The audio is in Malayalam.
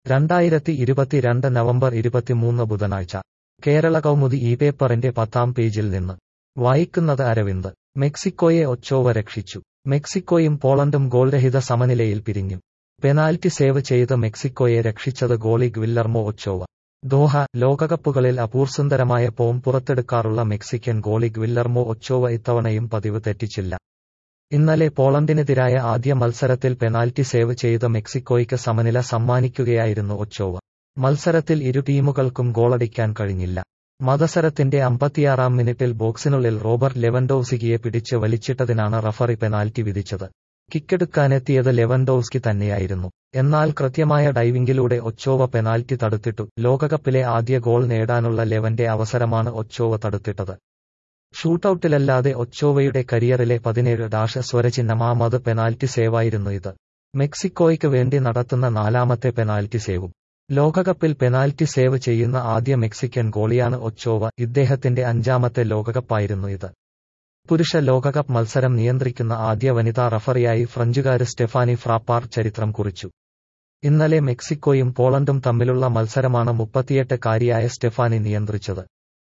രണ്ടായിരത്തി ഇരുപത്തിരണ്ട് നവംബർ ഇരുപത്തിമൂന്ന് ബുധനാഴ്ച കേരള കൗമുദി ഈ പേപ്പറിന്റെ പത്താം പേജിൽ നിന്ന് വായിക്കുന്നത് അരവിന്ദ് മെക്സിക്കോയെ ഒച്ചോവ രക്ഷിച്ചു മെക്സിക്കോയും പോളണ്ടും ഗോൾരഹിത സമനിലയിൽ പിരിഞ്ഞു പെനാൽറ്റി സേവ് ചെയ്ത് മെക്സിക്കോയെ രക്ഷിച്ചത് ഗോളി ഗില്ലർമോ ഒച്ചോവ ദോഹ ലോകകപ്പുകളിൽ അപൂർസുന്ദരമായ പോം പുറത്തെടുക്കാറുള്ള മെക്സിക്കൻ ഗോളി ഗില്ലർമോ ഒച്ചോവ ഇത്തവണയും പതിവ് തെറ്റിച്ചില്ല ഇന്നലെ പോളണ്ടിനെതിരായ ആദ്യ മത്സരത്തിൽ പെനാൽറ്റി സേവ് ചെയ്ത് മെക്സിക്കോയ്ക്ക് സമനില സമ്മാനിക്കുകയായിരുന്നു ഒച്ചോവ മത്സരത്തിൽ ഇരു ടീമുകൾക്കും ഗോളടിക്കാൻ കഴിഞ്ഞില്ല മത്സരത്തിന്റെ അമ്പത്തിയാറാം മിനിറ്റിൽ ബോക്സിനുള്ളിൽ റോബർട്ട് ലെവൻഡോവ്സ്കിയെ പിടിച്ച് വലിച്ചിട്ടതിനാണ് റഫറി പെനാൽറ്റി വിധിച്ചത് കിക്കെടുക്കാനെത്തിയത് ലെവൻഡോവ്സ്കി തന്നെയായിരുന്നു എന്നാൽ കൃത്യമായ ഡൈവിംഗിലൂടെ ഒച്ചോവ പെനാൽറ്റി തടുത്തിട്ടു ലോകകപ്പിലെ ആദ്യ ഗോൾ നേടാനുള്ള ലെവന്റെ അവസരമാണ് ഒച്ചോവ തടുത്തിട്ടത് ഷൂട്ടൌട്ടിലല്ലാതെ ഒച്ചോവയുടെ കരിയറിലെ പതിനേഴ് ഡാഷ് സ്വരചിഹ്നമാമത് പെനാൽറ്റി സേവായിരുന്നു ഇത് മെക്സിക്കോയ്ക്ക് വേണ്ടി നടത്തുന്ന നാലാമത്തെ പെനാൽറ്റി സേവും ലോകകപ്പിൽ പെനാൽറ്റി സേവ് ചെയ്യുന്ന ആദ്യ മെക്സിക്കൻ ഗോളിയാണ് ഒച്ചോവ ഇദ്ദേഹത്തിന്റെ അഞ്ചാമത്തെ ലോകകപ്പായിരുന്നു ഇത് പുരുഷ ലോകകപ്പ് മത്സരം നിയന്ത്രിക്കുന്ന ആദ്യ വനിതാ റഫറിയായി ഫ്രഞ്ചുകാര് സ്റ്റെഫാനി ഫ്രാപ്പാർ ചരിത്രം കുറിച്ചു ഇന്നലെ മെക്സിക്കോയും പോളണ്ടും തമ്മിലുള്ള മത്സരമാണ് മുപ്പത്തിയെട്ട് കാരിയായ സ്റ്റെഫാനി നിയന്ത്രിച്ചത്